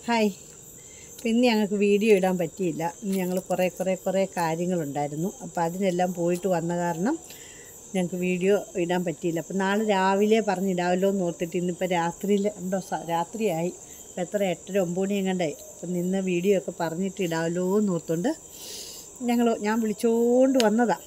Hi അപ്പം ഇന്ന് ഞങ്ങൾക്ക് വീഡിയോ ഇടാൻ പറ്റിയില്ല ഇന്ന് ഞങ്ങൾ കുറേ കുറേ കുറേ കാര്യങ്ങളുണ്ടായിരുന്നു അപ്പോൾ അതിനെല്ലാം പോയിട്ട് വന്ന കാരണം ഞങ്ങൾക്ക് വീഡിയോ ഇടാൻ പറ്റിയില്ല അപ്പം നാളെ രാവിലെ പറഞ്ഞിടാമല്ലോ എന്ന് ഓർത്തിട്ട് ഇന്നിപ്പോൾ രാത്രിയിൽ ഉണ്ടോ സ- രാത്രിയായി ഇപ്പം എത്ര എട്ടര ഒമ്പത് മണി എങ്ങാണ്ടായി അപ്പം നിന്ന് വീഡിയോ ഒക്കെ പറഞ്ഞിട്ട് ഇടാമല്ലോ എന്ന് ഓർത്തുകൊണ്ട് ഞങ്ങൾ ഞാൻ വിളിച്ചുകൊണ്ട് വന്നതാണ്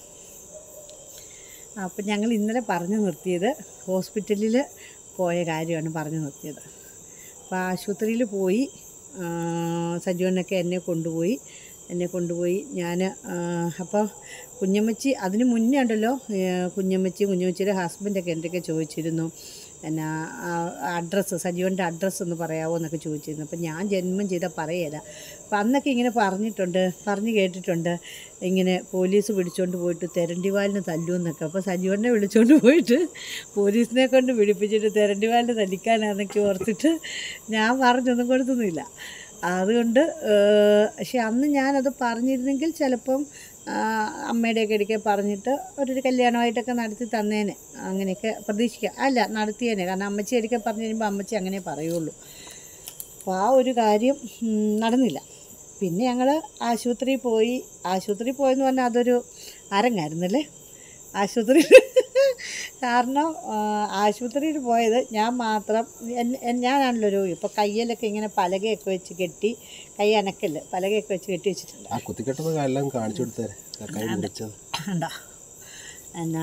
അപ്പം ഞങ്ങൾ ഇന്നലെ പറഞ്ഞു നിർത്തിയത് ഹോസ്പിറ്റലിൽ പോയ കാര്യമാണ് പറഞ്ഞു നിർത്തിയത് അപ്പോൾ ആശുപത്രിയിൽ പോയി ആ, സജീവനൊക്കെ എന്നെ കൊണ്ടുപോയി എന്നെ കൊണ്ടുപോയി ഞാൻ അപ്പോൾ കുഞ്ഞമ്മച്ചി അതിന് മുന്നേ ഉണ്ടല്ലോ ഏ, കുഞ്ഞമ്മച്ചി കുഞ്ഞമ്മച്ചിയുടെ ഹസ്ബൻഡൊക്കെ എന്തൊക്കെ ചോദിച്ചിരുന്നു എന്നാ അഡ്രസ്സ് സജീവൻ്റെ അഡ്രസ്സ് ഒന്ന് പറയാമോ എന്നൊക്കെ ചോദിച്ചിരുന്നു അപ്പം ഞാൻ ജന്മം ചെയ്ത പറയല അപ്പം അന്നൊക്കെ ഇങ്ങനെ പറഞ്ഞിട്ടുണ്ട് പറഞ്ഞു കേട്ടിട്ടുണ്ട് ഇങ്ങനെ പോലീസ് പിടിച്ചോണ്ട് പോയിട്ട് തെരണ്ടിവാലിന് തല്ലുമെന്നൊക്കെ അപ്പോൾ സജീവനെ വിളിച്ചോണ്ട് പോയിട്ട് പോലീസിനെ കൊണ്ട് പിടിപ്പിച്ചിട്ട് തെരണ്ടിവാലിന് തല്ലിക്കാനാന്നൊക്കെ ഓർത്തിട്ട് ഞാൻ പറഞ്ഞൊന്നും കൊടുത്തൊന്നുമില്ല അതുകൊണ്ട് ഏഹ്, പക്ഷെ അന്ന് ഞാനത് പറഞ്ഞിരുന്നെങ്കിൽ ചിലപ്പം ആ, അമ്മയുടെയൊക്കെ ഇടയ്ക്ക് പറഞ്ഞിട്ട് ഒരു കല്യാണമായിട്ടൊക്കെ നടത്തി തന്നേനെ അങ്ങനെയൊക്കെ പ്രതീക്ഷിക്കാം അല്ല നടത്തിയേനെ കാരണം അമ്മച്ചി ഇടയ്ക്ക് പറഞ്ഞു കഴിയുമ്പോൾ അമ്മച്ചി അങ്ങനെ പറയുള്ളൂ അപ്പോൾ ആ ഒരു കാര്യം ഉം, നടന്നില്ല പിന്നെ ഞങ്ങൾ ആശുപത്രിയിൽ പോയി ആശുപത്രിയിൽ പോയെന്ന് പറഞ്ഞാൽ അതൊരു അരങ്ങായിരുന്നല്ലേ ആശുപത്രി കാരണം ആ, ആശുപത്രിയിൽ പോയത് ഞാൻ മാത്രം എൻ- എൻ- ഞാനാണല്ലോ രോഗി ഇപ്പോൾ കയ്യിലൊക്കെ ഇങ്ങനെ പലകയൊക്കെ വെച്ച് കെട്ടി കൈ അനക്കല് പലകയൊക്കെ വെച്ച് കെട്ടി വെച്ചിട്ടുണ്ട് ആ കുത്തിക്കെട്ടത് എല്ലാം കാണിച്ചു കൊടുത്തേരെ ആ കൈ മുറിച്ചത് ഉണ്ടോ എന്നാ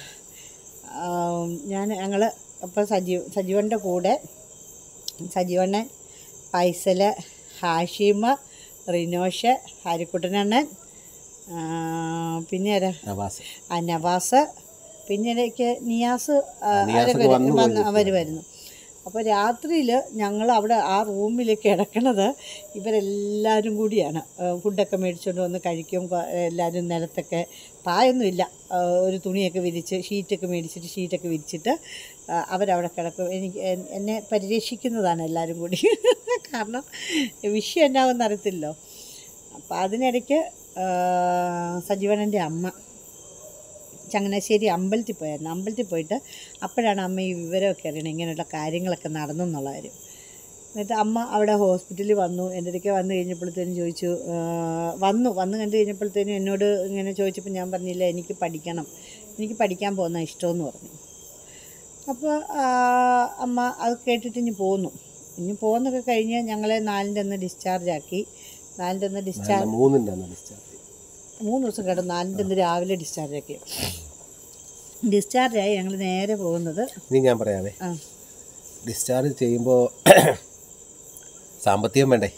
ഞാൻ ഞങ്ങൾ അപ്പോൾ സജീവ് സജീവൻ്റെ കൂടെ സജീവണ്ണൻ ഫൈസൽ ഹാഷിമ റിനോഷ് ഹരിക്കുട്ടനണ്ണൻ ആ, പിന്നെ ആരാ നവാസ് ആ നവാസ് പിന്നെ ഇടയ്ക്ക് നിയാസ് ആ, നിയാസൊക്കെ അവര് വന്നു വന്ന് അവർ വരുന്നു അപ്പോൾ രാത്രിയിൽ ഞങ്ങൾ അവിടെ ആ റൂമിൽ കിടക്കണത് ഇവരെല്ലാവരും കൂടിയാണ് ആ, ഫുഡൊക്കെ മേടിച്ചുകൊണ്ട് വന്ന് കഴിക്കും കൊ- എല്ലാവരും നിലത്തൊക്കെ പായൊന്നുമില്ല ആ, ഒരു തുണിയൊക്കെ വിരിച്ച് ഷീറ്റൊക്കെ മേടിച്ചിട്ട് ഷീറ്റൊക്കെ വിരിച്ചിട്ട് ആ, അവരവിടെ കിടക്കും എനിക്ക് എൻ- എന്നെ പരിരക്ഷിക്കുന്നതാണ് എല്ലാവരും കൂടി കാരണം വിഷയം എന്നാവെന്ന് അറിയത്തില്ലല്ലോ അപ്പോൾ അതിനിടയ്ക്ക് ആ, സജീവനൻ്റെ അമ്മ ചങ്ങനാശ്ശേരി അമ്പലത്തിൽ പോയായിരുന്നു അമ്പലത്തിൽ പോയിട്ട് അപ്പോഴാണ് അമ്മ ഈ വിവരമൊക്കെ അറിയണത് ഇങ്ങനെയുള്ള കാര്യങ്ങളൊക്കെ നടന്നെന്നുള്ള കാര്യം എന്നിട്ട് അമ്മ അവിടെ ഹോസ്പിറ്റലിൽ വന്നു എൻ്റെ അടുക്കെ വന്നു കഴിഞ്ഞപ്പോഴത്തേനും ചോദിച്ചു ആ, വന്നു വന്നു കണ്ടു കഴിഞ്ഞപ്പോഴത്തേനും എന്നോട് ഇങ്ങനെ ചോദിച്ചപ്പോൾ ഞാൻ പറഞ്ഞില്ല എനിക്ക് പഠിക്കണം എനിക്ക് പഠിക്കാൻ പോകുന്ന ഇഷ്ടമെന്ന് പറഞ്ഞു അപ്പോൾ അമ്മ അത് കേട്ടിട്ട് ഇനി പോന്നു ഇനി പോകുന്നൊക്കെ കഴിഞ്ഞ് ഞങ്ങളെ നാലിൻ്റെ അന്ന് ഡിസ്ചാർജ് ആക്കി നാലിൻ്റെ അന്ന് ഡിസ്ചാർജ് അല്ല, മൂന്നിൻ്റെ അന്ന് ഡിസ്ചാർജ് മൂന്ന് ദിവസം കിടന്നു നാലിൻ്റെ അന്ന് രാവിലെ ഡിസ്ചാർജ് ആക്കി ഡിസ്ചാർജായി ഞങ്ങൾ നേരെ പോകുന്നത് ഇനി ഞാൻ പറയാവേ ആ ഡിസ്ചാർജ് ചെയ്യുമ്പോൾ സാമ്പത്തികം വേണ്ടേ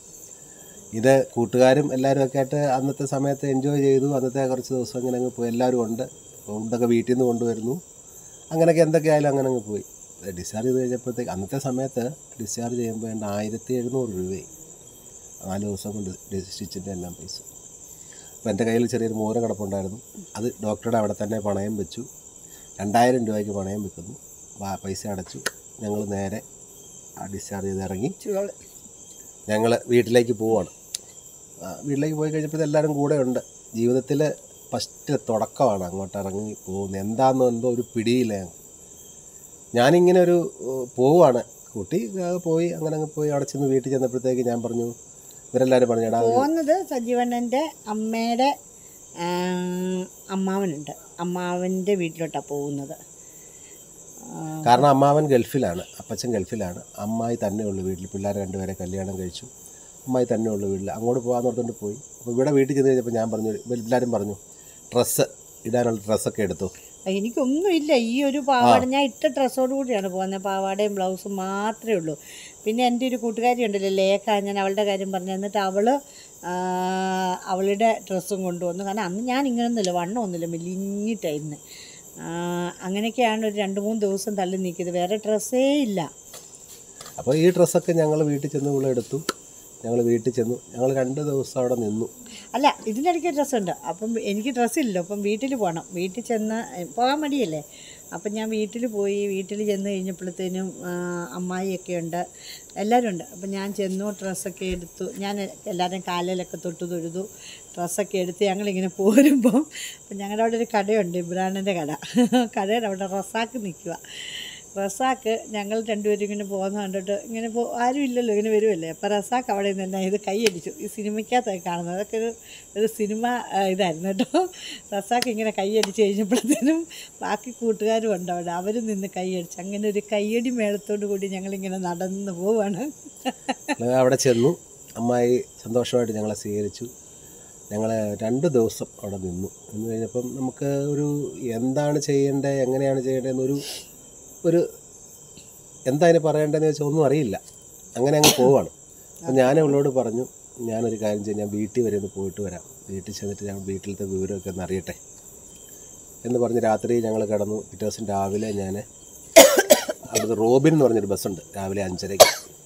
ഇത് കൂട്ടുകാരും എല്ലാവരും ഒക്കെ ആയിട്ട് അന്നത്തെ സമയത്ത് എൻജോയ് ചെയ്തു അന്നത്തെ കുറച്ച് ദിവസം അങ്ങനെ അങ്ങ് പോയി എല്ലാവരും ഉണ്ട് ഫുഡൊക്കെ വീട്ടിൽ നിന്ന് കൊണ്ടുവരുന്നു അങ്ങനെയൊക്കെ എന്തൊക്കെയായാലും അങ്ങനെ അങ്ങ് പോയി ഡിസ്ചാർജ് ചെയ്ത് കഴിഞ്ഞപ്പോഴത്തേക്ക് അന്നത്തെ സമയത്ത് ഡിസ്ചാർജ് ചെയ്യുമ്പോൾ വേണ്ട ആയിരത്തി എഴുന്നൂറ് രൂപയായി നാല് ദിവസം കൊണ്ട് സ്റ്റിച്ചിൻ്റെ എല്ലാം പൈസ അപ്പോൾ എൻ്റെ കയ്യിൽ ചെറിയൊരു മോരം കിടപ്പുണ്ടായിരുന്നു അത് ഡോക്ടറുടെ അവിടെ തന്നെ പണയം വെച്ചു രണ്ടായിരം രൂപയ്ക്ക് പണയം വെക്കുന്നു വാ- പൈസ അടച്ചു ഞങ്ങൾ നേരെ ആ ഡിസ്ചാർജ് ചെയ്ത് ഇറങ്ങി ഞങ്ങൾ വീട്ടിലേക്ക് പോവാണ് ആ, വീട്ടിലേക്ക് പോയി കഴിഞ്ഞപ്പോൾ എല്ലാവരും കൂടെ ഉണ്ട് ജീവിതത്തിൽ ഫസ്റ്റ് തുടക്കമാണ് അങ്ങോട്ട് ഇറങ്ങി പോകുന്നത് എന്താണെന്നോ എന്തോ ഒരു പിടിയില്ല ഞങ്ങൾക്ക്. ഞാനിങ്ങനെ ഒരു ഏഹ്, പോവാണ് കുട്ടി ആ, പോയി അങ്ങനെ അങ്ങ് പോയി അവിടെ ചെന്ന് വീട്ടിൽ ചെന്നപ്പോഴത്തേക്ക് ഞാൻ പറഞ്ഞു ഇവരെല്ലാവരും പറഞ്ഞു എടാ ഒരു പോകുന്നത് സജീവണ്ണൻ്റെ അമ്മയുടെ ആ, അമ്മാവനുണ്ട് അമ്മാവൻ്റെ വീട്ടിലോട്ടാണ് പോകുന്നത് ആ, കാരണം അമ്മാവൻ ഗൾഫിലാണ് അപ്പച്ചൻ ഗൾഫിലാണ് അമ്മായി തന്നെ ഉള്ളു വീട്ടിൽ പിള്ളേരെ രണ്ടുപേരെ കല്യാണം കഴിച്ചു അമ്മായി തന്നെ ഉള്ളു വീട്ടിൽ അങ്ങോട്ട് പോകാൻ ഓർത്തുകൊണ്ട് പോയി അപ്പോൾ ഇവിടെ വീട്ടിൽ ചെന്ന് കഴിഞ്ഞപ്പോൾ ഞാൻ പറഞ്ഞു എല്ലാവരും പറഞ്ഞു ഡ്രസ്സ് ഇടാനുള്ള ഡ്രസ്സൊക്കെ എടുത്തു എനിക്കൊന്നുമില്ല ഈ ഒരു പാവാട ഞാൻ ഇട്ട ഡ്രസ്സോട് കൂടിയാണ് പോകുന്നത് പാവാടയും ബ്ലൗസും മാത്രമേ ഉള്ളൂ പിന്നെ എൻ്റെ ഒരു കൂട്ടുകാരി ഉണ്ടല്ലോ ലേഖ ഞാൻ അവളുടെ കാര്യം പറഞ്ഞു എന്നിട്ട് അവൾ അവളുടെ ഡ്രസ്സും കൊണ്ടുവന്നു കാരണം അന്ന് ഞാൻ ഇങ്ങനൊന്നുമില്ല വണ്ണമൊന്നുമില്ല മെലിഞ്ഞിട്ടായിരുന്നു അങ്ങനെയൊക്കെയാണ് ഒരു രണ്ട് മൂന്ന് ദിവസം തള്ളി നീക്കിയത് വേറെ ഡ്രസ്സേ ഇല്ല അപ്പോൾ ഈ ഡ്രസ്സൊക്കെ ഞങ്ങൾ വീട്ടിൽ ചെന്ന് ഇവിടെ എടുത്തു ഞങ്ങൾ വീട്ടിൽ ചെന്നു ഞങ്ങൾ രണ്ട് ദിവസം അവിടെ നിന്നു അല്ല ഇതിൻ്റെ ഇടയ്ക്ക് ഡ്രസ്സുണ്ട് അപ്പം എനിക്ക് ഡ്രസ്സില്ലല്ലോ അപ്പം വീട്ടിൽ പോകണം വീട്ടിൽ ചെന്ന് പോകാൻ മടിയല്ലേ അപ്പം ഞാൻ വീട്ടിൽ പോയി വീട്ടിൽ ചെന്ന് കഴിഞ്ഞപ്പോഴത്തേനും ആ, അമ്മായിയൊക്കെ ഉണ്ട് എല്ലാവരും ഉണ്ട് അപ്പം ഞാൻ ചെന്നു ഡ്രസ്സൊക്കെ എടുത്തു ഞാൻ എല്ലാവരുടെയും കാലിലൊക്കെ തൊട്ട് തൊഴുതു ഡ്രസ്സൊക്കെ എടുത്ത് ഞങ്ങളിങ്ങനെ പോരുമ്പം അപ്പം ഞങ്ങളുടെ അവിടെ ഒരു കടയുണ്ട് ഇബ്രാണിൻ്റെ കട കടയുടെ അവിടെ റസാക്ക് നിൽക്കുക റസാക്ക് ഞങ്ങൾ രണ്ടുപേരും ഇങ്ങനെ പോകുന്ന കണ്ടിട്ട് ഇങ്ങനെ പോ ആരും ഇല്ലല്ലോ ഇങ്ങനെ വരുമല്ലേ അപ്പോൾ റസാക്ക് അവിടെ നിന്ന് തന്നെ ഇത് കൈയടിച്ചു ഈ സിനിമയ്ക്കകത്തൊക്കെ കാണുന്നത് അതൊക്കെ ഒരു ഒരു സിനിമ ആ, ഇതായിരുന്നു കേട്ടോ റസാക്ക് ഇങ്ങനെ കൈയടിച്ച് കഴിഞ്ഞപ്പോഴത്തേനും ബാക്കി കൂട്ടുകാരും ഉണ്ട് അവിടെ അവരും നിന്ന് കൈയടിച്ച് അങ്ങനെ ഒരു കയ്യടി മേളത്തോടു കൂടി ഞങ്ങളിങ്ങനെ നടന്ന് പോവാണ് ഞങ്ങൾ അവിടെ ചെന്നു അമ്മായി സന്തോഷമായിട്ട് ഞങ്ങളെ സ്വീകരിച്ചു ഞങ്ങൾ രണ്ട് ദിവസം അവിടെ നിന്നു നിന്ന് കഴിഞ്ഞപ്പം നമുക്ക് ഒരു എന്താണ് ചെയ്യേണ്ടത് എങ്ങനെയാണ് ചെയ്യേണ്ടതെന്നൊരു ഒരു എന്താ അതിന് പറയേണ്ടതെന്ന് വെച്ചാൽ ഒന്നും അറിയില്ല അങ്ങനെ അങ്ങ് പോവാണ് അപ്പം ഞാൻ അവളോട് പറഞ്ഞു ഞാനൊരു കാര്യം ചെയ്യാം ഞാൻ വീട്ടിൽ വരെ ഒന്ന് പോയിട്ട് വരാം വീട്ടിൽ ചെന്നിട്ട് ഞാൻ വീട്ടിലത്തെ വിവരമൊക്കെ ഒന്ന് അറിയട്ടെ എന്ന് പറഞ്ഞ് രാത്രി ഞങ്ങൾ കിടന്നു പിറ്റേ ദിവസം രാവിലെ ഞാൻ അവിടുത്തെ റോബിൻ എന്ന് പറഞ്ഞൊരു ബസ്സുണ്ട് രാവിലെ അഞ്ചരയ്ക്ക്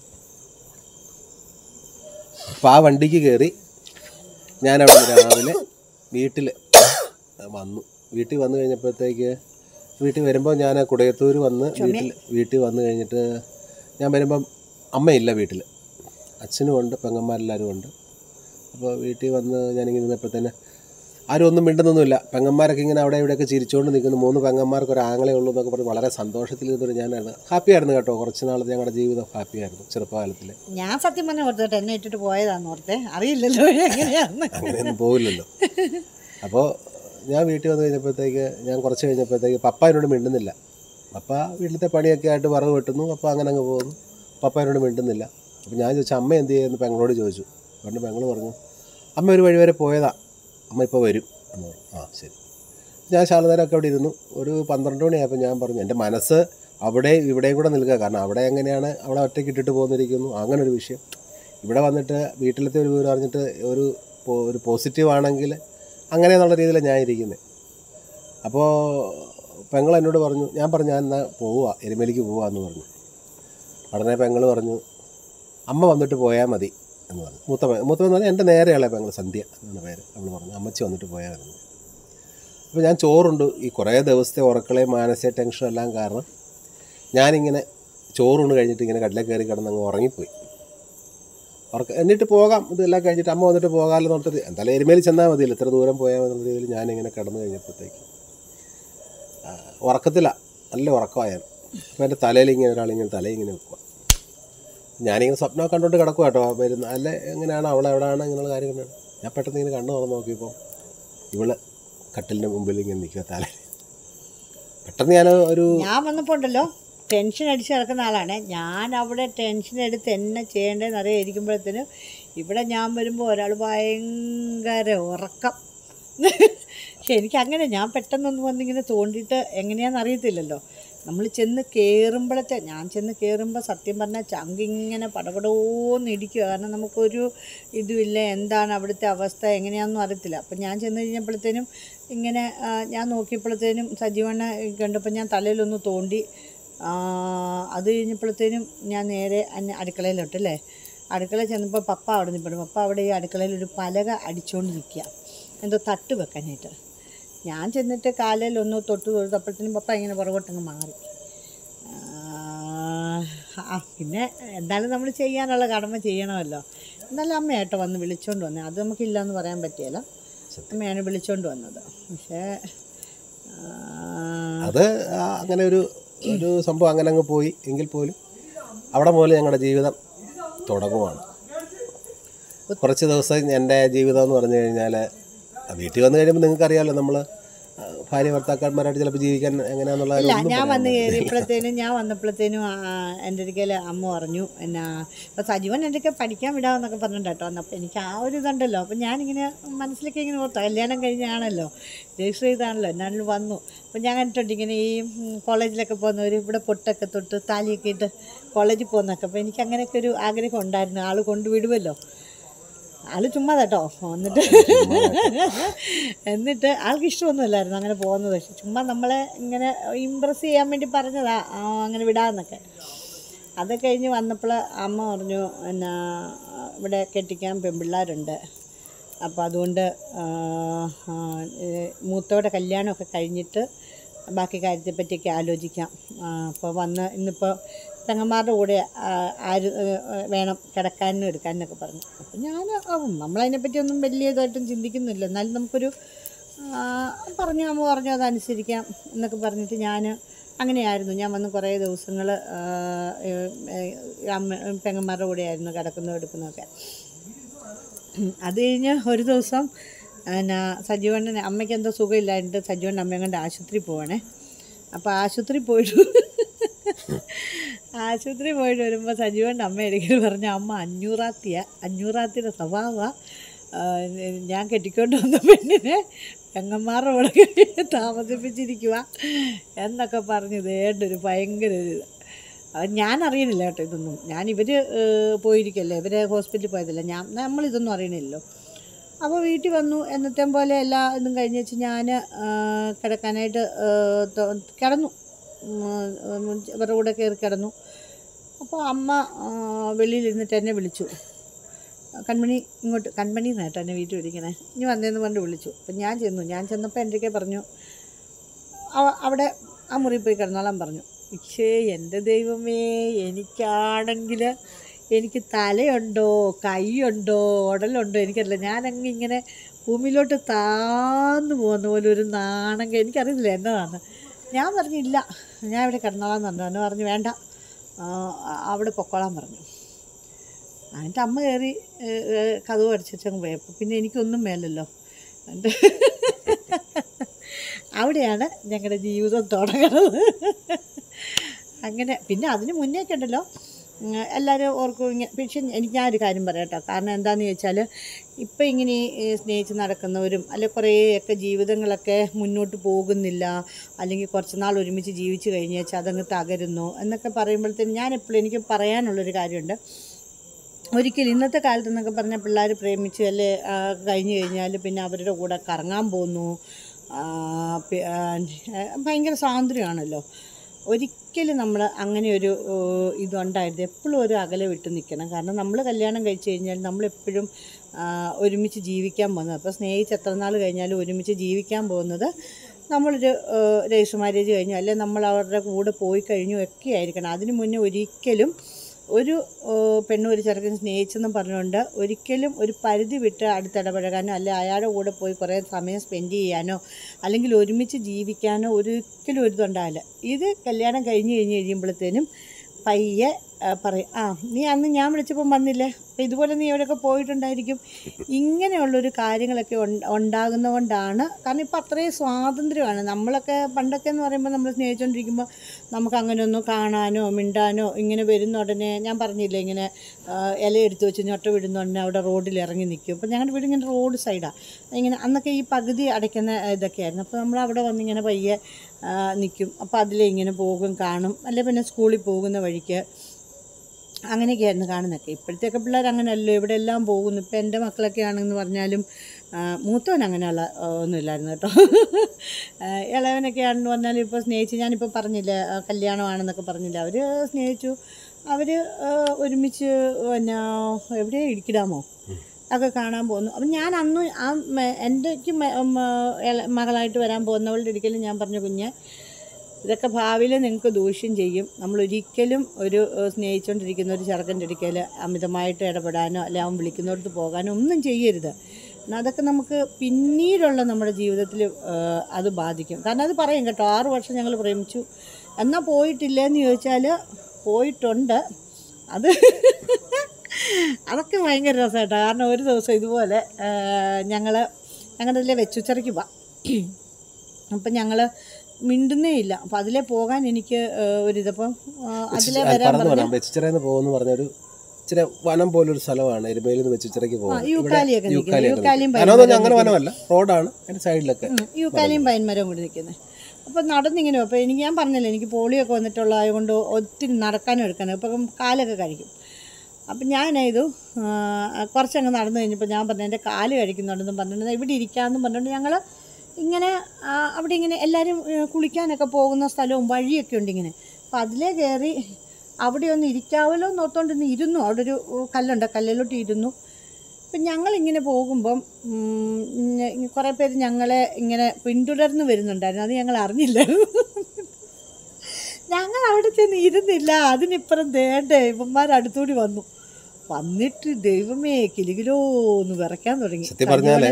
അപ്പോൾ ആ വണ്ടിക്ക് കയറി ഞാനവിടെ നിന്ന് രാവിലെ വീട്ടിൽ വന്നു വീട്ടിൽ വന്നു കഴിഞ്ഞപ്പോഴത്തേക്ക് വീട്ടിൽ വരുമ്പോൾ ഞാൻ കുടയത്തൂർ വന്ന് വീട്ടിൽ വീട്ടിൽ വന്നു കഴിഞ്ഞിട്ട് ഞാൻ വരുമ്പം അമ്മയില്ല വീട്ടിൽ അച്ഛനും ഉണ്ട് പെങ്ങന്മാരെല്ലാവരും ഉണ്ട് അപ്പോൾ വീട്ടിൽ വന്ന് ഞാനിങ്ങനെ ഇരുന്നപ്പോഴത്തേന് ആരും ഒന്നും മിണ്ടുന്നൊന്നുമില്ല പെങ്ങന്മാരൊക്കെ ഇങ്ങനെ അവിടെ ഇവിടെയൊക്കെ ചിരിച്ചുകൊണ്ട് നിൽക്കുന്നു മൂന്ന് പെങ്ങന്മാർക്ക് ഒരു ആങ്ങളെ ഉള്ളൂ എന്നൊക്കെ പറഞ്ഞ് വളരെ സന്തോഷത്തിൽ നിന്നൊരു ഞാനായിരുന്നു ഹാപ്പിയായിരുന്നു കേട്ടോ കുറച്ച് നാളത്തെ ഞങ്ങളുടെ ജീവിതം ഹാപ്പിയായിരുന്നു ചെറുപ്പകാലത്തിൽ ഞാൻ സത്യം പറഞ്ഞ ഓർത്തിട്ട് എന്നെ ഇട്ടിട്ട് പോയതാന്ന് ഓർത്തെ അറിയില്ലല്ലോ എങ്ങനെയാന്ന് അങ്ങനെയൊന്നും പോവില്ലല്ലോ അപ്പോൾ ഞാൻ വീട്ടിൽ വന്നു കഴിഞ്ഞപ്പോഴത്തേക്ക് ഞാൻ കുറച്ച് കഴിഞ്ഞപ്പോഴത്തേക്ക് പപ്പ എന്നോട് മിണ്ടുന്നില്ല പപ്പ വീട്ടിലത്തെ പണിയൊക്കെ ആയിട്ട് വറവ് വെട്ടുന്നു പപ്പ അങ്ങനെ അങ്ങ് പോകുന്നു പപ്പ എന്നോട് മിണ്ടുന്നില്ല അപ്പോൾ ഞാൻ ചോദിച്ചു അമ്മ എന്ത് ചെയ്യുന്നു പെങ്ങളോട് ചോദിച്ചു അതുകൊണ്ട് പെങ്ങൾ പറഞ്ഞു അമ്മ ഒരു വഴി വരെ പോയതാ അമ്മ ഇപ്പോൾ വരും എന്ന് പറഞ്ഞു ആ ശരി ഞാൻ ശാലനേരമൊക്കെ അവിടെ ഇരുന്നു ഒരു പന്ത്രണ്ട് മണിയായപ്പോൾ ഞാൻ പറഞ്ഞു എൻ്റെ മനസ്സ് അവിടെ ഇവിടെയും കൂടെ നിൽക്കുക കാരണം അവിടെ എങ്ങനെയാണ് അവളെ ഒറ്റയ്ക്ക് ഇട്ടിട്ട് പോകുന്നിരിക്കുന്നു അങ്ങനെ ഒരു വിഷയം ഇവിടെ വന്നിട്ട് വീട്ടിലത്തെ ഒരു വിവരം അറിഞ്ഞിട്ട് ഒരു പോ- ഒരു പോസിറ്റീവ് ആണെങ്കിൽ അങ്ങനെ എന്നുള്ള രീതിയിലാണ് ഞാൻ ഇരിക്കുന്നത് അപ്പോൾ പെങ്ങൾ എന്നോട് പറഞ്ഞു ഞാൻ പറഞ്ഞു ഞാൻ എന്നാൽ പോവുക എരുമേലിക്ക് പോവാ എന്ന് പറഞ്ഞു ഉടനെ പെങ്ങൾ പറഞ്ഞു അമ്മ വന്നിട്ട് പോയാൽ മതി എന്ന് പറഞ്ഞു മൂത്ത പെ- മൂത്ത എന്ന് പറഞ്ഞാൽ എൻ്റെ നേരെയുള്ള പെങ്ങൾ സന്ധ്യ എന്നാണ് പേര് അവൾ പറഞ്ഞു അമ്മച്ചി വന്നിട്ട് പോയാൽ മതി എന്ന്. അപ്പോൾ ഞാൻ ചോറുണ്ട് ഈ കുറേ ദിവസത്തെ ഉറക്കളയും മാനസിക ടെൻഷനും എല്ലാം കാരണം ഞാനിങ്ങനെ ചോറൂണ് കഴിഞ്ഞിട്ട് ഇങ്ങനെ കടലിൽ കയറി കിടന്ന് അങ്ങ് ഉറങ്ങിപ്പോയി ഉറക്ക എന്നിട്ട് പോകാം ഇതെല്ലാം കഴിഞ്ഞിട്ട് അമ്മ വന്നിട്ട് പോകാമല്ലോ എന്നിട്ട് എന്തായാലും എരുമേലി ചെന്നാൽ മതിയല്ലോ ഇത്ര ദൂരം പോയാൽ മതി എന്നുള്ള രീതിയിൽ ഞാനിങ്ങനെ കിടന്നു കഴിഞ്ഞപ്പോഴത്തേക്ക് ആ, ഉറക്കത്തില്ല നല്ല ഉറക്കമായാണ് അപ്പോൾ എൻ്റെ തലയിൽ ഇങ്ങനെ ഒരാളിങ്ങനെ തലയിങ്ങനെ വെക്കുക ഞാനിങ്ങനെ സ്വപ്നം കണ്ടുകൊണ്ട് കിടക്കുക കേട്ടോ വരുന്ന അല്ല എങ്ങനെയാണ് അവളെ എവിടെയാണ് ഇങ്ങനെയുള്ള കാര്യം കണ്ടാണ് ഞാൻ പെട്ടെന്ന് ഇങ്ങനെ കണ്ണു തുറന്ന് നോക്കിയപ്പോൾ ഇവള് കട്ടിലിൻ്റെ മുമ്പിൽ ഇങ്ങനെ നിൽക്കുക തല പെട്ടെന്ന് ഞാൻ ഒരു ഞാൻ വന്നപ്പോൾ ഉണ്ടല്ലോ ടെൻഷൻ അടിച്ച് കിടക്കുന്ന ആളാണ് ഞാൻ അവിടെ ടെൻഷൻ എടുത്ത് എന്നെ ചെയ്യേണ്ടതെന്ന് അറിയാം ഇരിക്കുമ്പോഴത്തേനും ഇവിടെ ഞാൻ വരുമ്പോൾ ഒരാൾ ഭയങ്കര ഉറക്കം പക്ഷെ എനിക്ക് അങ്ങനെ ഞാൻ പെട്ടെന്നൊന്ന് വന്നിങ്ങനെ തോണ്ടിയിട്ട് എങ്ങനെയാണെന്ന് അറിയത്തില്ലല്ലോ നമ്മൾ ചെന്ന് കയറുമ്പോഴത്തെ ഞാൻ ചെന്ന് കയറുമ്പോൾ സത്യം പറഞ്ഞാൽ ചങ്കിങ്ങനെ പടപടോന്ന് ഇടിക്കുക കാരണം നമുക്കൊരു ഇതുമില്ല എന്താണ് അവിടുത്തെ അവസ്ഥ എങ്ങനെയാണെന്നും അറിയത്തില്ല അപ്പം ഞാൻ ചെന്ന് കഴിഞ്ഞപ്പോഴത്തേനും ഇങ്ങനെ ആ, ഞാൻ നോക്കിയപ്പോഴത്തേനും സജീവണ്ണ കണ്ടപ്പോൾ ഞാൻ തലയിലൊന്ന് തോണ്ടി ആ, അത് കഴിഞ്ഞപ്പോഴത്തേനും ഞാൻ നേരെ അന്നെ അടുക്കളയിലോട്ടല്ലേ അടുക്കളയിൽ ചെന്നപ്പോൾ പപ്പ അവിടെ നിൽപ്പുണ്ട് പപ്പ അവിടെ ഈ അടുക്കളയിൽ ഒരു പലക അടിച്ചുകൊണ്ട് നിൽക്കുക എന്തോ തട്ട് വെക്കാനായിട്ട് ഞാൻ ചെന്നിട്ട് കാലയിൽ ഒന്ന് തൊട്ട് തൊഴുത്തപ്പോഴത്തേനും പപ്പ ഇങ്ങനെ പുറകോട്ടങ്ങ് മാറി ആ, ആ പിന്നെ എന്തായാലും നമ്മൾ ചെയ്യാനുള്ള കടമ ചെയ്യണമല്ലോ എന്നാലും അമ്മയായിട്ട് വന്ന് വിളിച്ചോണ്ട് വന്നേ അത് നമുക്കില്ല എന്ന് പറയാൻ പറ്റിയല്ല അമ്മയാണ് വിളിച്ചോണ്ട് വന്നത് പക്ഷേ ആ, അത് ആ അങ്ങനെ ഒരു ഒരു സംഭവം അങ്ങനെ അങ്ങ് പോയി എങ്കിൽ പോലും അവിടെ മുതൽ ഞങ്ങളുടെ ജീവിതം തുടങ്ങുവാണ് കുറച്ച് ദിവസം എൻ്റെ ജീവിതം എന്ന് പറഞ്ഞു കഴിഞ്ഞാൽ വീട്ടിൽ വന്നു കഴിയുമ്പോൾ നിങ്ങൾക്ക് അറിയാമല്ലോ നമ്മൾ ഭാര്യ ഭർത്താക്കന്മാരായിട്ട് ചിലപ്പോൾ ജീവിക്കാൻ എങ്ങനെയാന്നുള്ള ഇല്ല ഒന്നും ഞാൻ പറയാൻ വന്ന് പറ്റില്ല. കയറിയപ്പോഴത്തേനും ഞാൻ വന്നപ്പോഴത്തേനും ആ, എൻ്റെ അടുക്കൽ അമ്മ പറഞ്ഞു എന്നാ അപ്പോൾ സജീവൻ എൻ്റെ അടുക്കൽ പഠിക്കാൻ വിടാമെന്നൊക്കെ പറഞ്ഞിട്ട് കേട്ടോ അപ്പോൾ എനിക്ക് ആ ഒരു ഇതുണ്ടല്ലോ അപ്പം ഞാനിങ്ങനെ മനസ്സിലേക്ക് ഇങ്ങനെ ഓർത്തു കല്യാണം കഴിഞ്ഞാണല്ലോ രജിസ്റ്റർ ചെയ്താണല്ലോ എന്നാലും വന്നു അപ്പം ഞാൻ കണ്ടിട്ടുണ്ട് ഇങ്ങനെ ഈ ഉം, കോളേജിലൊക്കെ പോകുന്നവർ ഇവിടെ പൊട്ടൊക്കെ തൊട്ട് താലിയൊക്കെ ഇട്ട് കോളേജിൽ പോകുന്നൊക്കെ അപ്പോൾ എനിക്ക് അങ്ങനെയൊക്കെ ഒരു ആഗ്രഹം ഉണ്ടായിരുന്നു ആൾ കൊണ്ടുവിടുമല്ലോ ആള് ചുമ്മാ കേട്ടോ എന്നിട്ട് എന്നിട്ട് ആൾക്ക് ഇഷ്ടമൊന്നുമില്ലായിരുന്നു അങ്ങനെ പോകുന്നത് പക്ഷെ ചുമ്മാ നമ്മളെ ഇങ്ങനെ ഇമ്പ്രസ് ചെയ്യാൻ വേണ്ടി പറഞ്ഞതാ ആ, അങ്ങനെ വിടാമെന്നൊക്കെ അത് കഴിഞ്ഞ് വന്നപ്പോൾ അമ്മ പറഞ്ഞു എന്നാ ഇവിടെ കെട്ടിക്കാൻ പെൺപിള്ളേരുണ്ട് അപ്പോൾ അതുകൊണ്ട് ആ, ആ, ഏ, മൂത്തവരുടെ കല്യാണമൊക്കെ കഴിഞ്ഞിട്ട് ബാക്കി കാര്യത്തെപ്പറ്റിയൊക്കെ ആലോചിക്കാം അപ്പോൾ വന്ന് ഇന്നിപ്പോൾ പെങ്ങന്മാരുടെ കൂടെ ആ, ആര് ഏ, ഏ, വേണം കിടക്കാനും എടുക്കാനൊക്കെ പറഞ്ഞു അപ്പം ഞാൻ ആവും നമ്മളതിനെപ്പറ്റി ഒന്നും വലിയ ഇതായിട്ടും ചിന്തിക്കുന്നില്ല എന്നാലും നമുക്കൊരു ആ, പറഞ്ഞു അമ്മ പറഞ്ഞു അതനുസരിക്കാം എന്നൊക്കെ പറഞ്ഞിട്ട് ഞാൻ അങ്ങനെയായിരുന്നു ഞാൻ വന്ന് കുറേ ദിവസങ്ങൾ അമ്മ പെങ്ങന്മാരുടെ കൂടെയായിരുന്നു കിടക്കുന്നതും എടുക്കുന്നതൊക്കെ ഉം. അത് കഴിഞ്ഞ് ഒരു ദിവസം എന്നാ സജീവണ്ണൻ അമ്മയ്ക്ക് എന്തോ സുഖമില്ലായിട്ട് സജീവണ്ണൻ അമ്മയും കൊണ്ട് ആശുപത്രി പോവാണേ അപ്പോൾ ആശുപത്രി പോയിട്ട് ആശുപത്രി പോയിട്ട് വരുമ്പോൾ സജീവണ്ണൻ അമ്മ ഒരിക്കലും പറഞ്ഞു അമ്മ അഞ്ഞൂറാത്തിയ അഞ്ഞൂറാത്തിയുടെ സ്വഭാവമാണ് ഞാൻ കെട്ടിക്കൊണ്ട് വന്ന പെണ്ണിനെ പെങ്ങന്മാരുടെ കൂടെ താമസിപ്പിച്ചിരിക്കുക എന്നൊക്കെ പറഞ്ഞ് ഇതേണ്ടൊരു ഭയങ്കര ഒരു ഇത് അത് ഞാൻ അറിയണില്ല കേട്ടോ ഇതൊന്നും ഞാൻ ഇവർ പോയിരിക്കല്ലേ ഇവരെ ഹോസ്പിറ്റലിൽ പോയതല്ല ഞാൻ നമ്മളിതൊന്നും അറിയണില്ലല്ലോ അപ്പോൾ വീട്ടിൽ വന്നു എന്നത്തെ പോലെ എല്ലാ ഇതും കഴിഞ്ഞ് വെച്ച് ഞാൻ കിടക്കാനായിട്ട് ആ, ത- കിടന്നു ഉം, ഇവരുടെ കൂടെ കയറി കിടന്നു അപ്പോൾ അമ്മ ആ, വെളിയിൽ ഇരുന്നിട്ട് എന്നെ വിളിച്ചു കൺമണി ഇങ്ങോട്ട് കൺമണി എന്നാട്ടോ എന്നെ വീട്ടിൽ വിളിക്കണേ ഇനി വന്നേന്ന് പറഞ്ഞ് വിളിച്ചു അപ്പം ഞാൻ ചെന്നു ഞാൻ ചെന്നപ്പോൾ എൻ്റെ പറഞ്ഞു അവ- അവിടെ ആ മുറിയിൽ പോയി കിടന്നോളാൻ പറഞ്ഞു പക്ഷേ എൻ്റെ ദൈവമേ എനിക്കാണെങ്കിൽ എനിക്ക് തലയുണ്ടോ കൈയുണ്ടോ ഉടലുണ്ടോ എനിക്കറിയില്ല ഞാനങ്ങ് ഇങ്ങനെ ഭൂമിയിലോട്ട് താന്നു പോകുന്ന പോലെ ഒരു നാണം കേ- എനിക്കറിയില്ല എന്നതാണ് ഞാൻ പറഞ്ഞില്ല ഞാൻ ഇവിടെ കിടന്നോളാൻ പറഞ്ഞു എന്നെ പറഞ്ഞു വേണ്ട ആ, അവിടെ പൊക്കോളാൻ പറഞ്ഞു എന്നിട്ട് അമ്മ കയറി കഥവ് അടിച്ചങ്ങ് പോയപ്പോൾ പിന്നെ എനിക്കൊന്നും മേലല്ലോ എന്നിട്ട് അവിടെയാണ് ഞങ്ങളുടെ ജീവിതം തുടങ്ങുന്നത് അങ്ങനെ പിന്നെ അതിന് മുന്നേ ഒക്കെ ഉണ്ടല്ലോ ഉം, എല്ലാവരും ഓർക്കും ഇങ്ങനെ പക്ഷെ എനിക്ക് ഞാനൊരു കാര്യം പറയാം കേട്ടോ കാരണം എന്താണെന്ന് ചോദിച്ചാൽ ഇപ്പം ഇങ്ങനെ ഈ സ്നേഹിച്ച് നടക്കുന്നവരും അല്ലെ കുറേയൊക്കെ ജീവിതങ്ങളൊക്കെ മുന്നോട്ട് പോകുന്നില്ല അല്ലെങ്കിൽ കുറച്ച് നാൾ ഒരുമിച്ച് ജീവിച്ച് കഴിഞ്ഞ് വെച്ചാൽ അതങ്ങ് തകരുന്നു എന്നൊക്കെ പറയുമ്പോഴത്തേനും ഞാൻ എപ്പോഴും എനിക്ക് പറയാനുള്ളൊരു കാര്യമുണ്ട് ഒരിക്കലും ഇന്നത്തെ കാലത്ത് എന്നൊക്കെ പറഞ്ഞാൽ പിള്ളേർ പ്രേമിച്ച് അല്ലെ ആ, കഴിഞ്ഞ് കഴിഞ്ഞാൽ പിന്നെ അവരുടെ കൂടെ കറങ്ങാൻ പോകുന്നു ആ, പി- ആ, ഭയങ്കര സ്വാതന്ത്ര്യമാണല്ലോ ഒരിക്കലും നമ്മൾ അങ്ങനെ ഒരു ഓ, ഇതുണ്ടായിരുന്നു എപ്പോഴും ഒരു അകലെ വിട്ട് നിൽക്കണം കാരണം നമ്മൾ കല്യാണം കഴിച്ച് കഴിഞ്ഞാൽ നമ്മളെപ്പോഴും ആ, ഒരുമിച്ച് ജീവിക്കാൻ പോകുന്നത് അപ്പോൾ സ്നേഹിച്ച് എത്ര നാൾ കഴിഞ്ഞാലും ഒരുമിച്ച് ജീവിക്കാൻ പോകുന്നത് നമ്മളൊരു രജിസ്റ്റർ മാരേജ് കഴിഞ്ഞു അല്ലെങ്കിൽ നമ്മൾ അവരുടെ കൂടെ പോയി കഴിഞ്ഞു ഒക്കെ ആയിരിക്കണം അതിനു മുന്നേ ഒരിക്കലും ഒരു ഏഹ്, പെണ്ണും ഒരു ചെറുക്കനും സ്നേഹിച്ചെന്നും പറഞ്ഞുകൊണ്ട് ഒരിക്കലും ഒരു പരിധി വിട്ട് അടുത്തിടപഴകാനോ അല്ലെ അയാളുടെ കൂടെ പോയി കുറേ സമയം സ്പെൻഡ് ചെയ്യാനോ അല്ലെങ്കിൽ ഒരുമിച്ച് ജീവിക്കാനോ ഒരിക്കലും ഒരു ഇതുണ്ടാവില്ല ഇത് കല്യാണം കഴിഞ്ഞ് കഴിഞ്ഞ് കഴിയുമ്പോഴത്തേനും പയ്യെ ആ, പറയും ആ നീ അന്ന് ഞാൻ വിളിച്ചപ്പം വന്നില്ലേ അപ്പം ഇതുപോലെ നീ എവിടെയൊക്കെ പോയിട്ടുണ്ടായിരിക്കും ഇങ്ങനെയുള്ളൊരു കാര്യങ്ങളൊക്കെ ഉണ്ട- ഉണ്ടാകുന്നതുകൊണ്ടാണ് കാരണം ഇപ്പം അത്രയും സ്വാതന്ത്ര്യമാണ് നമ്മളൊക്കെ പണ്ടൊക്കെ എന്ന് പറയുമ്പോൾ നമ്മൾ സ്നേഹിച്ചുകൊണ്ടിരിക്കുമ്പോൾ നമുക്ക് അങ്ങനെ ഒന്നും കാണാനോ മിണ്ടാനോ ഇങ്ങനെ വരുന്ന ഉടനെ ഞാൻ പറഞ്ഞില്ലേ ഇങ്ങനെ ആ, ഇല എടുത്ത് വെച്ച് ഞൊട്ട വിടുന്ന ഉടനെ അവിടെ റോഡിൽ ഇറങ്ങി നിൽക്കും അപ്പം ഞങ്ങളുടെ വീട് ഇങ്ങനെ റോഡ് സൈഡാണ് ഇങ്ങനെ അന്നൊക്കെ ഈ പകുതി അടയ്ക്കുന്ന ഇതൊക്കെയായിരുന്നു അപ്പോൾ നമ്മൾ അവിടെ വന്നിങ്ങനെ പയ്യെ നിൽക്കും അപ്പോൾ അതിലെ ഇങ്ങനെ പോകും കാണും അല്ലെ പിന്നെ സ്കൂളിൽ പോകുന്ന വഴിക്ക് അങ്ങനെയൊക്കെയായിരുന്നു കാണുന്നതൊക്കെ ഇപ്പോഴത്തെയൊക്കെ പിള്ളേർ അങ്ങനെയല്ലോ ഇവിടെ എല്ലാം പോകുന്നു ഇപ്പം എൻ്റെ മക്കളൊക്കെ ആണെന്ന് പറഞ്ഞാലും ആ, മൂത്തവൻ അങ്ങനെയുള്ള ആ, ഒന്നുമില്ലായിരുന്നു കേട്ടോ ആ, ഇളയവനൊക്കെ ആണെന്ന് പറഞ്ഞാലും ഇപ്പോൾ സ്നേഹിച്ച് ഞാനിപ്പോൾ പറഞ്ഞില്ലേ ആ, കല്യാണമാണെന്നൊക്കെ പറഞ്ഞില്ല അവർ സ്നേഹിച്ചു അവർ ഒരുമിച്ച് പിന്നെ എവിടെ ഇടിക്കിടാമോ ഒക്കെ കാണാൻ പോകുന്നു അപ്പം ഞാൻ അന്ന് ആ മ- എൻ്റെക്ക് മ- മ- ഇള- മകളായിട്ട് വരാൻ പോകുന്നവളുടെ ഒരിക്കലും ഞാൻ പറഞ്ഞു കുഞ്ഞ് ഇതൊക്കെ ഭാവിയിൽ നിങ്ങൾക്ക് ദൂഷ്യം ചെയ്യും നമ്മൾ ഒരിക്കലും ഒരു ഏഹ്, സ്നേഹിച്ചുകൊണ്ടിരിക്കുന്ന ഒരു ചെറുക്കൻ്റെ അടുക്കൽ അമിതമായിട്ട് ഇടപെടാനോ അല്ലെ അവൻ വിളിക്കുന്നിടത്ത് പോകാനോ ഒന്നും ചെയ്യരുത് എന്നാൽ അതൊക്കെ നമുക്ക് പിന്നീടുള്ള നമ്മുടെ ജീവിതത്തിൽ ഏഹ്, അത് ബാധിക്കും കാരണം അത് പറയും കേട്ടോ ആറ് വർഷം ഞങ്ങൾ പ്രേമിച്ചു എന്നാൽ പോയിട്ടില്ലെന്ന് ചോദിച്ചാൽ പോയിട്ടുണ്ട് അത് അതൊക്കെ ഭയങ്കര രസമായിട്ടോ കാരണം ഒരു ദിവസം ഇതുപോലെ ഞങ്ങൾ ഞങ്ങളുടെ ഇതിലെ വെച്ചുച്ചറയ്ക്ക് പോവാം അപ്പം ഞങ്ങൾ മിണ്ടുന്നേ ഇല്ല അപ്പം അതിലെ പോകാൻ എനിക്ക് ഏഹ്, ഒരിതപ്പം ആ, അതിലെ വരാൻ പറന്ന് പറഞ്ഞ വരാം വെച്ചിച്ചിറന്ന് പോകുമെന്ന് പറഞ്ഞൊരു ഇച്ചിരി വനം പോലൊരു സ്ഥലമാണ് എരുമയിൽ നിന്ന് വെച്ചിച്ചിറയ്ക്ക് പോകുന്നത് യൂക്കാലിയൊക്കെ നിൽക്കുന്നത് യൂക്കാലിയൊക്കെ യൂക്കാലിയും നിൽക്കുന്നത്. വനമെന്ന് പറഞ്ഞാൽ അങ്ങനെ വനമല്ല റോഡാണ് അതിന്റെ സൈഡിലൊക്കെ ഉം, യൂക്കാലിയും പൈൻമരവും കൂടി നിൽക്കുന്നത് അപ്പോൾ നടന്നിങ്ങനെ അപ്പോൾ എനിക്ക് ഞാൻ പറഞ്ഞില്ല എനിക്ക് പോളിയൊക്കെ വന്നിട്ടുള്ളതായതുകൊണ്ട് ഒത്തിരി നടക്കാനും എടുക്കാനും ഇപ്പം കാലൊക്കെ കഴിക്കും അപ്പം ഞാൻ ഇത് കുറച്ചങ്ങ് നടന്നു കഴിഞ്ഞപ്പോൾ ഞാൻ പറഞ്ഞു എൻ്റെ കാല് കഴിക്കുന്നുണ്ടെന്നും പറഞ്ഞിട്ട് ഇവിടെ ഇരിക്കാമെന്നും പറഞ്ഞിട്ട് ഞങ്ങൾ ഇങ്ങനെ ആ, അവിടെ ഇങ്ങനെ എല്ലാവരും ഏ, കുളിക്കാനൊക്കെ പോകുന്ന സ്ഥലവും വഴിയൊക്കെ ഉണ്ട് ഇങ്ങനെ അപ്പോൾ അതിലേ കയറി അവിടെ ഒന്ന് ഇരിക്കാവല്ലോ എന്നോർത്തോണ്ടിന്ന് ഇരുന്നു അവിടെ ഒരു കല്ലുണ്ട് കല്ലിലോട്ട് ഇരുന്നു അപ്പം ഞങ്ങളിങ്ങനെ പോകുമ്പം ഉം, ഇങ്ങ- കുറേ പേര് ഞങ്ങളെ ഇങ്ങനെ പിന്തുടർന്ന് വരുന്നുണ്ടായിരുന്നു അത് ഞങ്ങൾ അറിഞ്ഞില്ലായിരുന്നു ഞങ്ങൾ അവിടെ ചെന്ന് ഇരുന്നില്ല അതിനിപ്പുറം ദേണ്ടേ ഇവന്മാർ അടുത്തൂടി വന്നു വന്നിട്ട് ദൈവമേ കിലുകിലോ എന്ന് വിറയ്ക്കാൻ തുടങ്ങി സത്യം പറഞ്ഞാല്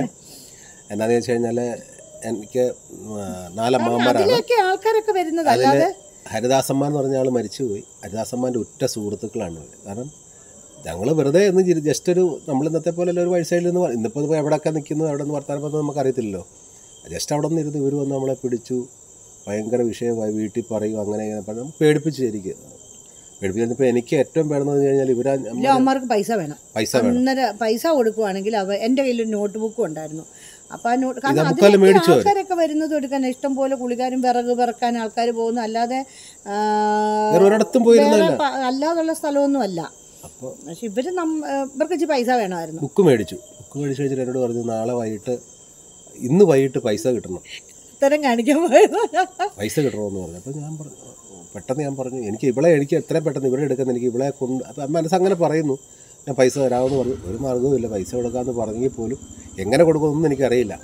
എന്നാന്ന് വെച്ച് കഴിഞ്ഞാല് എനിക്ക് നാലമ്മമാരാണ് അതിലേക്ക് ആൾക്കാരൊക്കെ വരുന്നത് അല്ലാതെ ഹരിദാസന്മാൻ എന്ന് പറഞ്ഞ ആൾ മരിച്ചുപോയി ഹരിദാസന്മാൻ്റെ ഉറ്റ സുഹൃത്തുക്കളാണ് ഇവര്. കാരണം ഞങ്ങൾ വെറുതെ ഒന്ന് ജസ്റ്റ് ഒരു നമ്മൾ ഇന്നത്തെ പോലെ ഒരു വഴി സൈഡിൽ നിന്ന് പറ- ഇന്നിപ്പോൾ ഇപ്പോൾ എവിടെയൊക്കെ നിൽക്കുന്നു എവിടെ നിന്ന് വർത്താനം പറഞ്ഞത് നമുക്കറിയത്തില്ലല്ലോ ജസ്റ്റ് അവിടെ നിന്ന് ഇരുന്ന് ഇവർ വന്ന് നമ്മളെ പിടിച്ചു ഭയങ്കര വിഷയമായി വീട്ടിൽ പറയും അങ്ങനെ ഇങ്ങനെ പറഞ്ഞു നമുക്ക് പേടിപ്പിച്ച് ശരിക്കും പേടിപ്പിച്ച് കഴിഞ്ഞപ്പോൾ എനിക്ക് ഏറ്റവും വേണമെന്ന് പറഞ്ഞു കഴിഞ്ഞാൽ ഇവരാ ഇല്ല അവന്മാർക്ക് പൈസ വേണം പൈസ വേണം അന്നേരം പൈസ കൊടുക്കുവാണെങ്കിൽ അവ എൻ്റെ കയ്യിൽ ഒരു നോട്ട് ബുക്കും ഉണ്ടായിരുന്നു അപ്പോൾ ആ നോട്ട് കാരണം ബുക്കെല്ലാം അതിലൊക്കെ മേടിച്ചോ അവര്? ആൾക്കാരൊക്കെ വരുന്നത് എടുക്കാൻ ഇഷ്ടം പോലെ കുളിക്കാരും വിറക് വിറക്കാൻ ആൾക്കാർ പോകുന്നു അല്ലാതെ ആ, വേറെ ഒരിടത്തും വേറെ പോയിരുന്നില്ല പ- അല്ലാതുള്ള സ്ഥലമൊന്നും അല്ല അപ്പോൾ പക്ഷെ ഇവർ നം ഇവർക്ക് ഇച്ചിരി പൈസ വേണമായിരുന്നു ബുക്ക് മേടിച്ചു ബുക്ക് മേടിച്ച് വെച്ചിട്ട് എന്നോട് പറഞ്ഞു നാളെ വൈകിട്ട് ഇന്ന് വൈകിട്ട് പൈസ കിട്ടണം ഇത്തരം കാണിക്കാൻ പോയത് പൈസ കിട്ടണമെന്ന് പറഞ്ഞു അപ്പോൾ ഞാൻ പറഞ്ഞു പെട്ടെന്ന് ഞാൻ പറഞ്ഞു എനിക്ക് ഇവളെ എനിക്ക് എത്രയും പെട്ടെന്ന് ഇവിടെ എടുക്കുന്ന എനിക്ക് ഇവളെ കൊണ്ട് അപ്പം മനസ്സങ്ങനെ പറയുന്നു ഞാൻ പൈസ തരാമെന്ന് പറഞ്ഞു ഒരു മാർഗ്ഗവുമില്ല പൈസ കൊടുക്കാമെന്ന് പറഞ്ഞെങ്കിൽ പോലും എങ്ങനെ കൊടുക്കുമെന്നൊന്നും എനിക്കറിയില്ല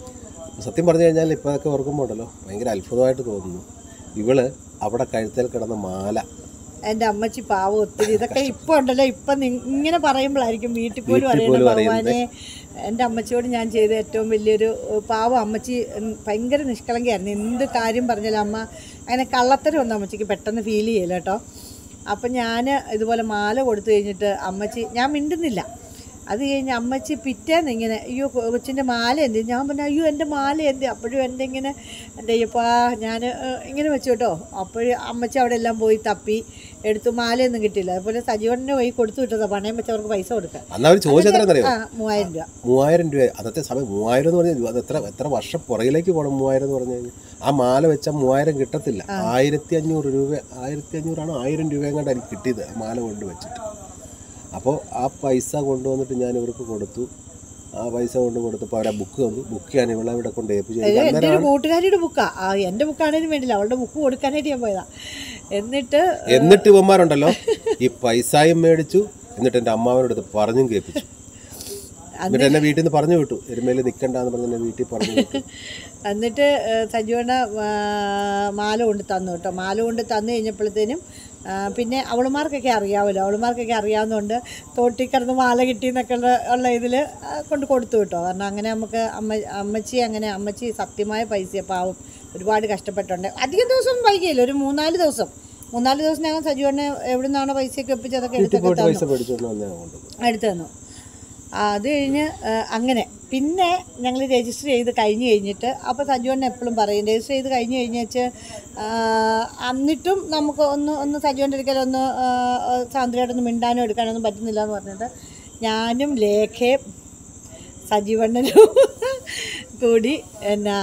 സത്യം പറഞ്ഞു കഴിഞ്ഞാൽ ഇപ്പോൾ അതൊക്കെ ഓർക്കുമ്പോൾ ഉണ്ടല്ലോ ഭയങ്കര അത്ഭുതമായിട്ട് തോന്നുന്നു ഇവള് അവിടെ കഴുത്തിൽ കിടന്ന മാല എൻ്റെ അമ്മച്ചി പാവം ഒത്തിരി ഇതൊക്കെ ഇപ്പൊ ഉണ്ടല്ലോ ഇപ്പൊ നി- ഇങ്ങനെ പറയുമ്പോഴായിരിക്കും വീട്ടിൽ പോലും വീട്ടിൽ അറിയണം പോലും ഭഗവാനെ എൻ്റെ അമ്മച്ചിയോട് ഞാൻ ചെയ്ത ഏറ്റവും വലിയൊരു ഏഹ്, പാവം അമ്മച്ചി ഉം, ഭയങ്കര നിഷ്കളങ്കയായിരുന്നു എന്ത് കാര്യം പറഞ്ഞാലും അമ്മ അങ്ങനെ കള്ളത്തരം ഒന്നും അമ്മച്ചിക്ക് പെട്ടെന്ന് ഫീൽ ചെയ്യില്ല കേട്ടോ അപ്പം ഞാൻ ഇതുപോലെ മാല കൊടുത്തു കഴിഞ്ഞിട്ട് അമ്മച്ചി ഞാൻ മിണ്ടുന്നില്ല അത് കഴിഞ്ഞ് അമ്മച്ചി പിറ്റേന്ന് ഇങ്ങനെ അയ്യോ കൊ- കൊച്ചിൻ്റെ മാല എന്ത് ഞാൻ പറഞ്ഞു അയ്യോ എൻ്റെ മാല എന്ത് അപ്പോഴും എൻ്റെ ഇങ്ങനെ എൻ്റെ അയ്യപ്പാ ഞാൻ ഇങ്ങനെ വെച്ചു കേട്ടോ അപ്പോഴും അമ്മച്ചി അവിടെ എല്ലാം പോയി തപ്പി എടുത്തു മാലയൊന്നും കിട്ടിയില്ല അതുപോലെ സജീവനെ പോയി കൊടുത്തു വിട്ടതാ പണയം വെച്ചവർക്ക് പൈസ കൊടുക്കാൻ അന്ന് അവർ ചോദിച്ചെത്രയെന്നറിയോ ആ മൂവായിരം രൂപ മൂവായിരം രൂപ അന്നത്തെ സമയം മൂവായിരം എന്ന് പറഞ്ഞാൽ അത് എത്ര എത്ര വർഷം പുറകിലേക്ക് പോകണം മൂവായിരം എന്ന് പറഞ്ഞു കഴിഞ്ഞാൽ ആ മാല വെച്ചാൽ മൂവായിരം കിട്ടത്തില്ല ആയിരത്തി അഞ്ഞൂറ് രൂപ ആയിരത്തി അഞ്ഞൂറാണോ ആയിരം രൂപയും കണ്ട് എനിക്ക് കിട്ടിയത് ആ മാല കൊണ്ട് വെച്ചിട്ട് അപ്പോൾ ആ പൈസ കൊണ്ടുവന്നിട്ട് ഞാൻ ഇവർക്ക് കൊടുത്തു ആ പൈസ കൊണ്ട് കൊടുത്തപ്പോൾ അവരെ ബുക്ക് തന്നു ബുക്ക് ഞാൻ ഇവളെ ഇവിടെ കൊണ്ട് ഏൽപ്പിച്ചു ഇത് എനിക്ക് എൻ്റെ ഒരു അന്നേരമാണ് കൂട്ടുകാരിയുടെ ബുക്കാ ആ എൻ്റെ ബുക്കാണേലും വേണ്ടില്ല അവളുടെ ബുക്ക് കൊടുക്കാനായിട്ട് ഞാൻ പോയതാ എന്നിട്ട് എന്നിട്ട് ഇവന്മാരുണ്ടല്ലോ ഈ പൈസയും മേടിച്ചു എന്നിട്ട് എൻ്റെ അമ്മാവനോട് ഇത് പറഞ്ഞും കേൾപ്പിച്ചു എന്നിട്ട് എന്നെ വീട്ടിൽ നിന്ന് പറഞ്ഞു വിട്ടു എരുമേൽ നിൽക്കണ്ടെന്ന് പറഞ്ഞ് എന്നെ വീട്ടിൽ പറഞ്ഞു വിട്ടു എന്നിട്ട് സജീവണ്ണ മാല കൊണ്ട് തന്നു കേട്ടോ മാല കൊണ്ട് തന്നു കഴിഞ്ഞപ്പോഴത്തേനും ആ, പിന്നെ അവളുമാർക്കൊക്കെ അറിയാമല്ലോ അവളുമാർക്കൊക്കെ അറിയാവുന്നതുകൊണ്ട് തോട്ടിൽ കിടന്ന് മാല കിട്ടി എന്നൊക്കെ ഉള്ള ഉള്ള ഇതിൽ കൊണ്ട് കൊടുത്തു കേട്ടോ കാരണം അങ്ങനെ നമുക്ക് അമ്മ അമ്മച്ചി അങ്ങനെ അമ്മച്ചി സത്യമായ പൈസ പാവം ഒരുപാട് കഷ്ടപ്പെട്ടുണ്ട് അധികം ദിവസം വൈകിയില്ല ഒരു മൂന്നാല് ദിവസം മൂന്നാല് ദിവസത്തിനകം സജീവണ്ണ എവിടെ നിന്നാണോ പൈസയൊക്കെ ഒപ്പിച്ച് അതൊക്കെ വീട്ടിൽ എടുത്തൊക്കെ പോയിട്ട് തന്നു പൈസ മേടിച്ചുകൊണ്ട് വന്നേ കൊണ്ടുവന്നു എടുത്തു തന്നു ആ, അത് കഴിഞ്ഞ് ആ, അങ്ങനെ പിന്നെ ഞങ്ങൾ രജിസ്റ്റർ ചെയ്ത് കഴിഞ്ഞ് കഴിഞ്ഞിട്ട് അപ്പോൾ സജുവണ്ണ എപ്പോഴും പറയും രജിസ്റ്റർ ചെയ്ത് കഴിഞ്ഞ് കഴിഞ്ഞേച്ച് എന്നിട്ടും നമുക്ക് ഒന്ന് ഒന്ന് സജുവൻ്റെ ഒരിക്കലും ഒന്ന് സാന്ദ്രമായിട്ടൊന്ന് മിണ്ടാനോ എടുക്കാനൊന്നും പറ്റുന്നില്ല എന്ന് പറഞ്ഞിട്ട് ഞാനും ലേഖയും സജീവണ്ണനും കൂടി എന്നാ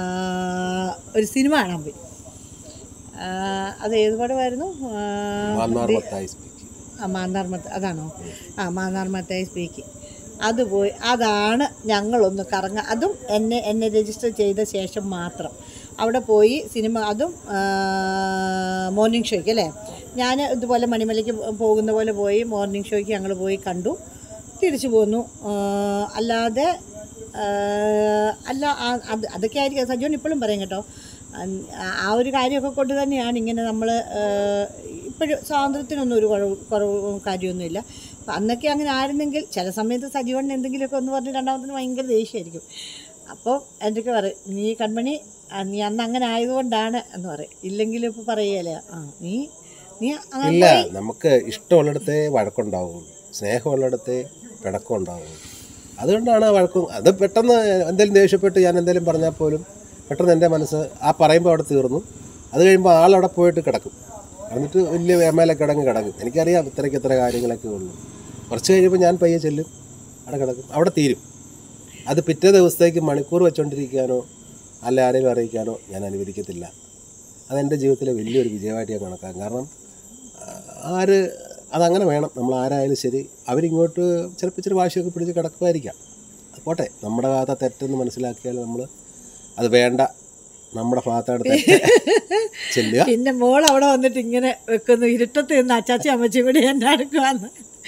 ഒരു സിനിമ കാണാൻ പോയി ആ, അത് ഏത് പടമായിരുന്നു ആ, മാന്നാർ മത്തായി സ്പീക്ക് ആ മാന്നാർ മത്ത അതാണോ ആ മാന്നാർ മത്തായി സ്പീക്ക് അത് പോയി അതാണ് ഞങ്ങളൊന്ന് കറങ്ങ അതും എന്നെ എന്നെ രജിസ്റ്റർ ചെയ്ത ശേഷം മാത്രം അവിടെ പോയി സിനിമ അതും മോർണിംഗ് ഷോയ്ക്ക് അല്ലേ ഞാൻ ഇതുപോലെ മണിമലയ്ക്ക് പോകുന്ന പോലെ പോയി മോർണിംഗ് ഷോയ്ക്ക് ഞങ്ങൾ പോയി കണ്ടു തിരിച്ചു പോന്നു ആ, അല്ലാതെ ആ, അല്ല ആ- അത് അതൊക്കെ ആയിരിക്കും സജോൺ ഇപ്പോഴും പറയും കേട്ടോ അൻ- ആ- ആ ഒരു കാര്യമൊക്കെ കൊണ്ട് തന്നെയാണ് ഇങ്ങനെ നമ്മൾ ഇപ്പോഴും സ്വാതന്ത്ര്യത്തിനൊന്നും ഒരു കുറവ് കുറവും കാര്യമൊന്നുമില്ല അപ്പം അന്നൊക്കെ അങ്ങനെ ആയിരുന്നെങ്കിൽ ചില സമയത്ത് സജീവണ്ണ എന്തെങ്കിലുമൊക്കെ ഒന്ന് പറഞ്ഞ് രണ്ടാമത്തിന് ഭയങ്കര ദേഷ്യമായിരിക്കും അപ്പോൾ എന്തൊക്കെ പറയും നീ കൺമണി ആ, നീ അന്ന് അങ്ങനെ ആയതുകൊണ്ടാണ് എന്ന് പറയും ഇല്ലെങ്കിലും ഇപ്പോൾ പറയുകയല്ലേ ആ നീ നീ അങ്ങനെ ഇല്ല നമുക്ക് ഇഷ്ടമുള്ളിടത്തെ വഴക്കുണ്ടാവും സ്നേഹമുള്ളിടത്തെ പിണക്കം ഉണ്ടാവും അതുകൊണ്ടാണ് ആ വഴക്കും അത് പെട്ടെന്ന് എന്തെങ്കിലും ദേഷ്യപ്പെട്ട് ഞാൻ എന്തെങ്കിലും പറഞ്ഞാൽ പോലും പെട്ടെന്ന് എൻ്റെ മനസ്സ് ആ പറയുമ്പോൾ അവിടെ തീർന്നു അത് കഴിയുമ്പോൾ ആളവിടെ പോയിട്ട് കിടക്കും എന്നിട്ട് വലിയ വേമയിലെ കിടങ്ങ് കിടക്കും എനിക്കറിയാം ഇത്രയ്ക്ക് ഇത്ര കാര്യങ്ങളൊക്കെ ഉള്ളൂ കുറച്ച് കഴിയുമ്പോൾ ഞാൻ പയ്യെ ചെല്ലും അവിടെ കിടക്കും അവിടെ തീരും അത് പിറ്റേ ദിവസത്തേക്ക് മണിക്കൂർ വെച്ചുകൊണ്ടിരിക്കാനോ അല്ല ആരെയും അറിയിക്കാനോ ഞാൻ അനുവദിക്കത്തില്ല അതെൻ്റെ ജീവിതത്തിലെ വലിയൊരു വിജയമായിട്ട് ഞാൻ കണക്കാക്കും കാരണം ആ, ആര് അതങ്ങനെ വേണം നമ്മൾ ആരായാലും ശരി അവരിങ്ങോട്ട് ചിലപ്പോൾ ഇച്ചിരി വാശിയൊക്കെ പിടിച്ച് കിടക്കുമായിരിക്കാം അത് പോട്ടെ നമ്മുടെ ഭാഗത്തെ തെറ്റെന്ന് മനസ്സിലാക്കിയാൽ നമ്മൾ അത് വേണ്ട നമ്മുടെ ഭാഗത്താണ് തെറ്റ് ചെല്ലുക പിന്നെ മോൾ അവിടെ വന്നിട്ട് ഇങ്ങനെ വെക്കുന്നു ഇരുട്ടത്ത് നിന്ന് അച്ചാച്ചി അമ്മച്ചിയും കൂടി എന്നെ അടുക്കുവാന്ന്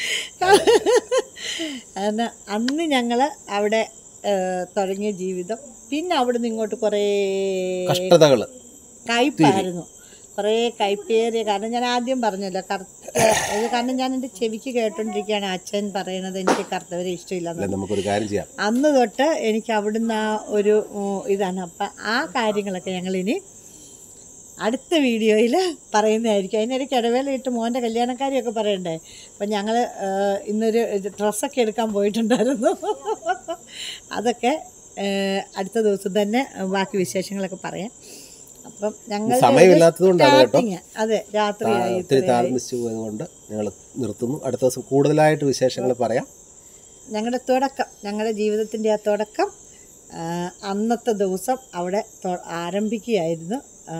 കാരണം അന്ന് ഞങ്ങൾ അവിടെ ഏഹ്, തുടങ്ങിയ ജീവിതം പിന്നെ അവിടെ നിന്ന് ഇങ്ങോട്ട് കുറേ കഷ്ടതകൾ കയ്പായിരുന്നു കുറേ കയ്പേറിയ കാരണം ഞാൻ ആദ്യം പറഞ്ഞല്ലോ കറുത്ത ഇത് കാരണം ഞാൻ എൻ്റെ ചെവിക്ക് കേട്ടോണ്ടിരിക്കുകയാണ് അച്ഛൻ പറയണത് എനിക്ക് കറുത്തവരെ ഇഷ്ടമില്ല അല്ല നമുക്കൊരു കാര്യം ചെയ്യാം അന്ന് തൊട്ട് എനിക്ക് അവിടുന്ന് ആ ഒരു ഉം, ഇതാണ് അപ്പം ആ കാര്യങ്ങളൊക്കെ ഞങ്ങളിനി അടുത്ത വീഡിയോയിൽ പറയുന്നതായിരിക്കും അതിനിടയ്ക്ക് ഇടവേള ഇട്ട് മോൻ്റെ കല്യാണക്കാരിയൊക്കെ പറയണ്ടേ അപ്പം ഞങ്ങൾ ഇന്നൊരു ഡ്രസ്സൊക്കെ എടുക്കാൻ പോയിട്ടുണ്ടായിരുന്നു അതൊക്കെ ആ, അടുത്ത ദിവസം തന്നെ ബാക്കി വിശേഷങ്ങളൊക്കെ പറയാം അപ്പം ഞങ്ങൾ സമയമില്ലാത്തത് കൊണ്ടാണ് കേട്ടോ അതെ രാത്രിയായി ഒത്തിരി താമസിച്ചു പോയതുകൊണ്ട് ഞങ്ങൾ നിർത്തുന്നു അടുത്ത ദിവസം കൂടുതലായിട്ട് വിശേഷങ്ങൾ പറയാം ഞങ്ങളുടെ തുടക്കം ഞങ്ങളുടെ ജീവിതത്തിൻ്റെ ആ തുടക്കം ആ, അന്നത്തെ ദിവസം അവിടെ തൊ- ആരംഭിക്കുകയായിരുന്നു ആ,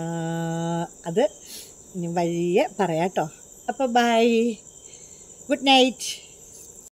അത് ഇനി വഴിയെ പറയാം കേട്ടോ അപ്പോൾ ബൈ ഗുഡ് നൈറ്റ്